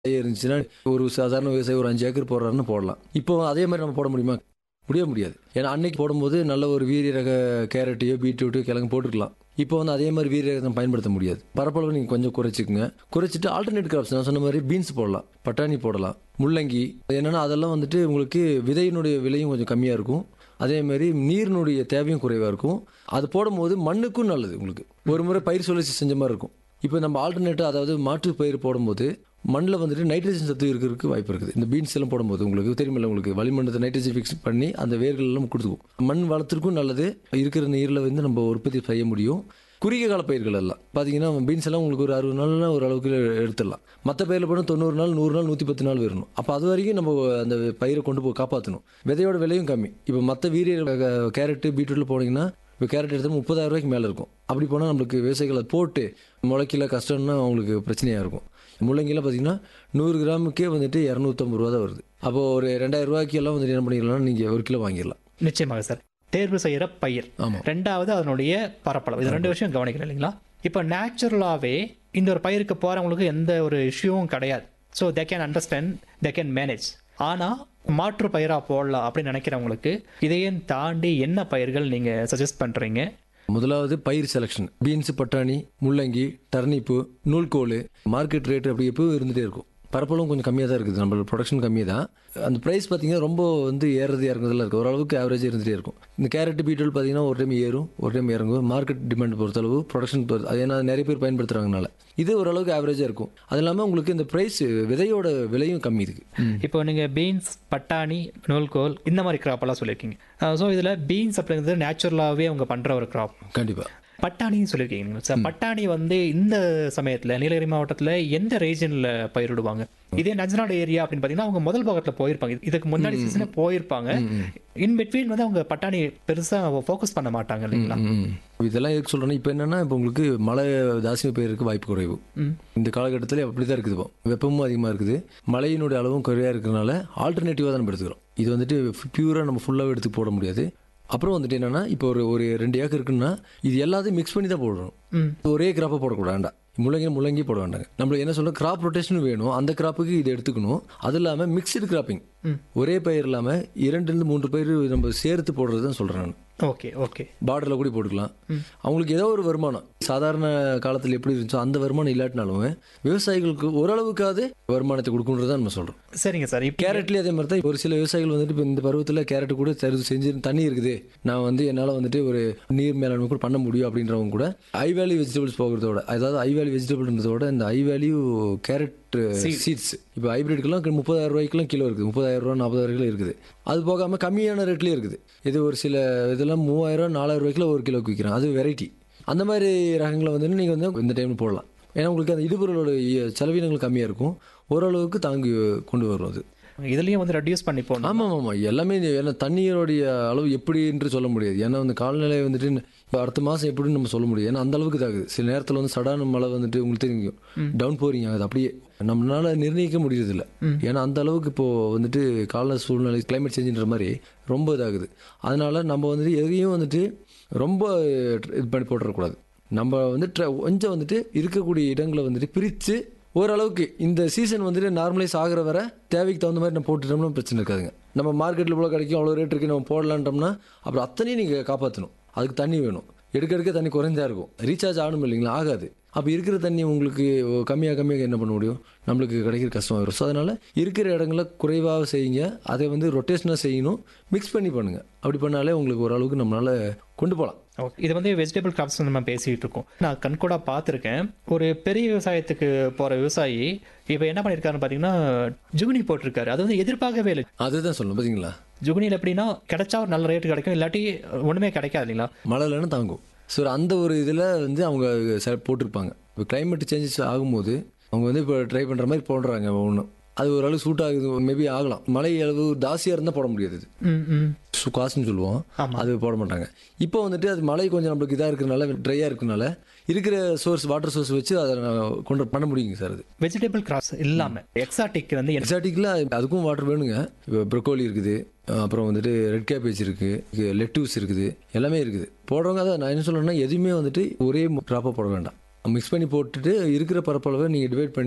இருந்துச்சுன்னா ஒரு சாதாரண விவசாயி ஒரு அஞ்சு ஏக்கர் போடுறாருன்னு போடலாம் இப்போ அதே மாதிரி நம்ம போட முடியுமா முடிய முடியாது ஏன்னா அன்னைக்கு போடும்போது நல்ல ஒரு வீரிய ரக கேரட்டையோ பீட்ரூட்டோ கிழங்கு போட்டுருக்கலாம் இப்போ வந்து அதே மாதிரி வீரிய ரகம் பயன்படுத்த முடியாது பரப்பளவு நீங்கள் கொஞ்சம் குறைச்சிக்கங்க குறைச்சிட்டு ஆல்டர்னேட் கிராப்ஸ் நான் சொன்ன மாதிரி பீன்ஸ் போடலாம் பட்டாணி போடலாம் முள்ளங்கி என்னன்னா அதெல்லாம் வந்துட்டு உங்களுக்கு விதையினுடைய விலையும் கொஞ்சம் கம்மியாக இருக்கும் அதே மாதிரி நீரினுடைய தேவையும் குறைவாக இருக்கும் அது போடும்போது மண்ணுக்கும் நல்லது உங்களுக்கு ஒரு முறை பயிர் சுழற்சி செஞ்ச மாதிரி இருக்கும் இப்போ நம்ம ஆல்டர்னேட்டாக அதாவது மாற்று பயிர் போடும்போது மண்ணில் வந்துட்டு நைட்ரஜன் சத்து இருக்கிறதுக்கு வாய்ப்பு இருக்குது இந்த பீன்ஸ் எல்லாம் போடும்போது உங்களுக்கு தெரியுமில்ல உங்களுக்கு வளிமண்டலத்தை நைட்ரஜன் ஃபிக்ஸ் பண்ணி அந்த வேர்கள் எல்லாம் கொடுத்துக்கும் மண் வளத்திற்கும் நல்லது இருக்கிற நீரில் வந்து நம்ம உற்பத்தி செய்ய முடியும் குறுகிய கால பயிர்கள் எல்லாம் பார்த்தீங்கன்னா பீன்ஸ் எல்லாம் உங்களுக்கு ஒரு அறுபது நாள்னா ஒரு அளவுக்கு எடுத்துடலாம் மற்ற பயிரில் போனால் தொண்ணூறு நாள் நூறு நாள் நூற்றி பத்து நாள் வரணும் அப்போ அது வரைக்கும் நம்ம அந்த பயிரை கொண்டு போய் காப்பாற்றணும் விதையோட விலையும் கம்மி இப்போ மற்ற வீரிய க- கேரட்டு பீட்ரூட்டில் போனீங்கன்னா இப்போ கேரட் எடுத்தால் முப்பதாயிரம் ரூபாய்க்கு மேலே இருக்கும் அப்படி போனால் நம்மளுக்கு விவசாயிகள் அதை போட்டு முளைக்கல கஷ்டம்னா அவங்களுக்கு பிரச்சனையாக இருக்கும் முள்ளங்கிலாம் பார்த்தீங்கன்னா நூறு கிராமுக்கே வந்துட்டு இரநூத்தம்பது ரூபா தான் வருது அப்போ ஒரு ரெண்டாயிரம் ரூபாய்க்கு எல்லாம் வந்துட்டு என்ன பண்ணிடலாம்னா நீங்கள் ஒரு கிலோ வாங்கிடலாம் நிச்சயமாக சார் தேர்வு செய்யற பயிர் ஆமாம் ரெண்டாவது அதனுடைய பரப்பளவு இது ரெண்டு விஷயம் கவனிக்கணும் இல்லைங்களா இப்போ நேச்சுரலாகவே இந்த ஒரு பயிருக்கு போகிறவங்களுக்கு எந்த ஒரு இஷ்யூவும் கிடையாது so they can understand they can manage ஆனால் மாற்று பயிராக போடலாம் அப்படின்னு நினைக்கிறவங்களுக்கு இதையும் தாண்டி என்ன பயிர்கள் நீங்கள் சஜஸ்ட் பண்ணுறீங்க முதலாவது பயிர் செலெக்ஷன் பீன்ஸ் பட்டாணி முள்ளங்கி டர்னிப்பு நூல்கோல் மார்க்கெட் ரேட் அப்படி எப்பவும் இருந்துகிட்டே இருக்கும் பரப்பளவும் கொஞ்சம் கம்மியாக தான் இருக்குது நம்மளோட ப்ரொடக்ஷன் கம்மி தான் அந்த ப்ரைஸ் பார்த்தீங்கன்னா ரொம்ப வந்து ஏறது இறங்குறதுல இருக்குது ஓரளவுக்கு ஆவரேஜ் இருந்துகிட்டே இருக்கும் இந்த கேரட் பீட்ரூட் பார்த்தீங்கன்னா ஒரு டைம் ஏறும் ஒரு டைம் இறங்கும் மார்க்கெட் டிமாண்ட் பொறுத்தளவு ப்ரொடக்ஷன் பொறுத்து அது ஏன்னா நிறைய பேர் பயன்படுத்துறாங்கனால இது ஓரளவுக்கு ஆவரேஜாக இருக்கும் அது இல்லாமல் உங்களுக்கு இந்த ப்ரைஸ் விதையோட விலையும் கம்மி இருக்குது இப்போ நீங்கள் பீன்ஸ் பட்டாணி நூல்கோல் இந்த மாதிரி crop எல்லாம் சொல்லியிருக்கீங்க ஸோ இதில் பீன்ஸ் அப்படிங்கிறது நேச்சுரலாகவே அவங்க பண்ணுற ஒரு crop கண்டிப்பாக பட்டாணின்னு சொல்லியிருக்கீங்க சார் பட்டாணி வந்து இந்த சமயத்தில் நீலகிரி மாவட்டத்தில் எந்த ரீஜனில் பயிரிடுவாங்க இதே நஜ்நாடு ஏரியா அப்படின்னு பார்த்தீங்கன்னா அவங்க முதல் பாகத்தில் போயிருப்பாங்க இதுக்கு முன்னாடி சீசனே போயிருப்பாங்க இன் பிட்வீன் வந்து அவங்க பட்டாணி பெருசாக ஃபோக்கஸ் பண்ண மாட்டாங்க இல்லைங்களா ம். இதெல்லாம் எதுக்கு சொல்றேன்னா இப்போ என்னன்னா இப்போ உங்களுக்கு மழை ஜாஸ்தி பெய்யறதுக்கு வாய்ப்பு குறைவு ம். இந்த காலகட்டத்தில் அப்படி தான் இருக்குது இப்போ வெப்பமும் அதிகமாக இருக்குது மழையினுடைய அளவும் குறையாக இருக்கிறனால ஆல்டர்னேட்டிவாக தான் நம்ம எடுத்துக்கிறோம் இது வந்துட்டு பியூராக நம்ம ஃபுல்லாகவே எடுத்து போட முடியாது அப்புறம் வந்துட்டு என்னன்னா இப்போ ஒரு ஒரு ரெண்டு ஏக்கர் இருக்குன்னா இது எல்லாத்தையும் மிக்ஸ் பண்ணி தான் போடணும் ம் ஒரே கிராப்பை போடக்கூடாது வேண்டாம் முள்ளங்கி முள்ளங்கி போட வேண்டாங்க நம்மளுக்கு என்ன சொல்ல கிராப் ரொட்டேஷன் வேணும் அந்த கிராப்புக்கு இது எடுத்துக்கணும் அது இல்லாமல் மிக்சடு கிராப்பிங் ம். ஒரே பயிர் இல்லாமல் இரண்டுலேருந்து மூன்று பயிர் நம்ம சேர்த்து போடுறது தான் சொல்கிறேன் நான் ஓகே ஓகே பார்டரில் கூட போட்டுக்கலாம் அவங்களுக்கு ஏதோ ஒரு வருமானம் சாதாரண காலத்தில் எப்படி இருந்துச்சோ அந்த வருமானம் இல்லாட்டினாலும் விவசாயிகளுக்கு ஓரளவுக்காவது வருமானத்தை கொடுக்கணுன்றதை நம்ம சொல்கிறோம் சரிங்க சார் இப்போ கேரட்லேயே அதே மாதிரி தான் ஒரு சில விவசாயிகள் வந்துட்டு இப்போ இந்த பருவத்தில் கேரட் கூட சரி செஞ்சு தண்ணி இருக்குது நான் வந்து என்னால் வந்துட்டு ஒரு நீர் மேலாண்மை கூட பண்ண முடியும் அப்படின்றவங்க கூட ஐ வேல்யூ வெஜிடபிள்ஸ் போகிறதோட அதாவது ஐ வேல்யூ வெஜிடபிள்ன்றதோட இந்த ஐ வேல்யூ கேரட் சீட்ஸ் இப்போ ஹைபிரிட்க்கெல்லாம் முப்பதாயிரம் ரூபாய்க்குலாம் கிலோ இருக்குது முப்பதாயிரம் ரூபா நாற்பதாயிரம் கிலோ இருக்குது அது போகாமல் கம்மியான ரேட்லேயே இருக்குது இது ஒரு சில இதெல்லாம் மூவாயிரம் நாலாயிரம் ரூபாய்க்குல ஒரு கிலோக்கு விற்கிறான் அது வெரைட்டி அந்த மாதிரி ரகங்களை வந்து நீங்கள் வந்து இந்த டைமில் போடலாம் ஏன்னா உங்களுக்கு அந்த இடுபொருளோட செலவினங்கள் கம்மியாக இருக்கும் ஓரளவுக்கு தாங்கி கொண்டு வரும் அது இதுலேயும் வந்து ரெடியூஸ் பண்ணி போகணும் ஆமாம் ஆமாம் எல்லாமே இது ஏன்னா தண்ணீருடைய அளவு எப்படி என்று சொல்ல முடியாது ஏன்னா வந்து காலநிலை வந்துட்டு இப்போ அடுத்த மாதம் எப்படின்னு நம்ம சொல்ல முடியாது ஏன்னா அந்த அளவுக்கு தாகுது சில நேரத்தில் வந்து சடான மழை வந்துட்டு உங்களுக்கு தெரியும் டவுன் போரிங் ஆகுது அப்படியே நம்மளால நிர்ணயிக்க முடியறதில்ல ஏன்னா அந்த அளவுக்கு இப்போ வந்துட்டு கால சூழ்நிலை கிளைமேட் சேஞ்சுன்ற மாதிரி ரொம்ப இதாகுது அதனால நம்ம வந்துட்டு எதையும் வந்துட்டு ரொம்ப இது பண்ணி போட்டுறக்கூடாது நம்ம வந்து ட்ர- கொஞ்சம் வந்துட்டு இருக்கக்கூடிய இடங்களை வந்துட்டு பிரித்து ஓரளவுக்கு இந்த சீசன் வந்துட்டு நார்மலைஸ் ஆகிற வரை தேவைக்கு தகுந்த மாதிரி நம்ம போட்டுட்டோம்னா பிரச்சனை இருக்காதுங்க நம்ம மார்க்கெட்டில் இவ்வளோ கிடைக்கும் அவ்வளோ ரேட் இருக்கு நம்ம போடலான்ட்டோம்னா அப்புறம் அத்தனையும் நீங்கள் காப்பாற்றணும் அதுக்கு தண்ணி வேணும் எடுக்க எடுக்க தண்ணி குறைஞ்சா இருக்கும் ரீசார்ஜ் ஆகணும் இல்லைங்களா ஆகாது அப்போ இருக்கிற தண்ணி உங்களுக்கு கம்மியாக கம்மியாக என்ன பண்ண முடியும் நம்மளுக்கு கிடைக்கிற கஷ்டமாக வரும் ஸோ அதனால் இருக்கிற இடங்கள குறைவாக செய்யுங்க அதை வந்து ரொட்டேஷனாக செய்யணும் மிக்ஸ் பண்ணி பண்ணுங்கள் அப்படி பண்ணாலே உங்களுக்கு ஓரளவுக்கு நம்மளால் கொண்டு போகலாம் ஓகே இது வந்து வெஜிடபிள் கிராப்ஸ் நம்ம பேசிட்டு இருக்கோம் நான் கண்கூடா பார்த்துருக்கேன் ஒரு பெரிய விவசாயத்துக்கு போற விவசாயி இப்போ என்ன பண்ணியிருக்காருன்னு பார்த்தீங்கன்னா ஜுகுனி போட்டிருக்காரு அது வந்து எதிர்பார்க்கவே இல்லை அதுதான் சொல்லணும் பார்த்தீங்களா ஜுகுனியில் எப்படின்னா கிடைச்சா ஒரு நல்ல ரேட் கிடைக்கும் இல்லாட்டி ஒன்றுமே கிடைக்காது இல்லைங்களா மழை இல்லைன்னா தாங்கும் ஸோ அந்த ஒரு இதில் வந்து அவங்க செ- போட்டிருப்பாங்க இப்போ climate சேஞ்சஸ் ஆகும்போது அவங்க வந்து இப்போ ட்ரை பண்ணுற மாதிரி போடுறாங்க ஒன்றும் அது ஓரளவு சூட் ஆகுது மேபி ஆகலாம் மழை அளவு ஜாஸ்தியாக இருந்தால் போட முடியாது இது ம் ம் சு- காசுன்னு சொல்லுவோம் ஆமா. அது போட மாட்டாங்க இப்போ வந்துட்டு அது மழை கொஞ்சம் நம்மளுக்கு இதாக இருக்கிறனால ட்ரையாக இருக்கிறனால இருக்கிற சோர்ஸ் வாட்டர் சோர்ஸ் வச்சு அதை நான் கொண்டு பண்ண முடியுங்க சார் அது வெஜிடபிள் கிராப்ஸ் இல்லாம எக்ஸாட்டிக் வந்து என்ன- எக்ஸாட்டிக்கில் அதுக்கும் வாட்டர் வேணுங்க இப்போ ப்ரொக்கோலி இருக்குது அப்புறம் வந்துட்டு ரெட் கேபேஜ் இருக்குது லெட்டூஸ் இருக்குது எல்லாமே இருக்குது போடுறவங்க அதை நான் என்ன சொல்றேன்னா எதுவுமே வந்துட்டு ஒரே ட்ராப்பாக போட வேண்டாம் மிக்ஸ் பண்ணி போட்டுட்டு இருக்கிற பரப்பளவை நீங்கள் டிவைட் பண்ணி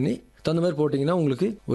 தகுந்த மாதிரி போட்டிங்கன்னா உங்களுக்கு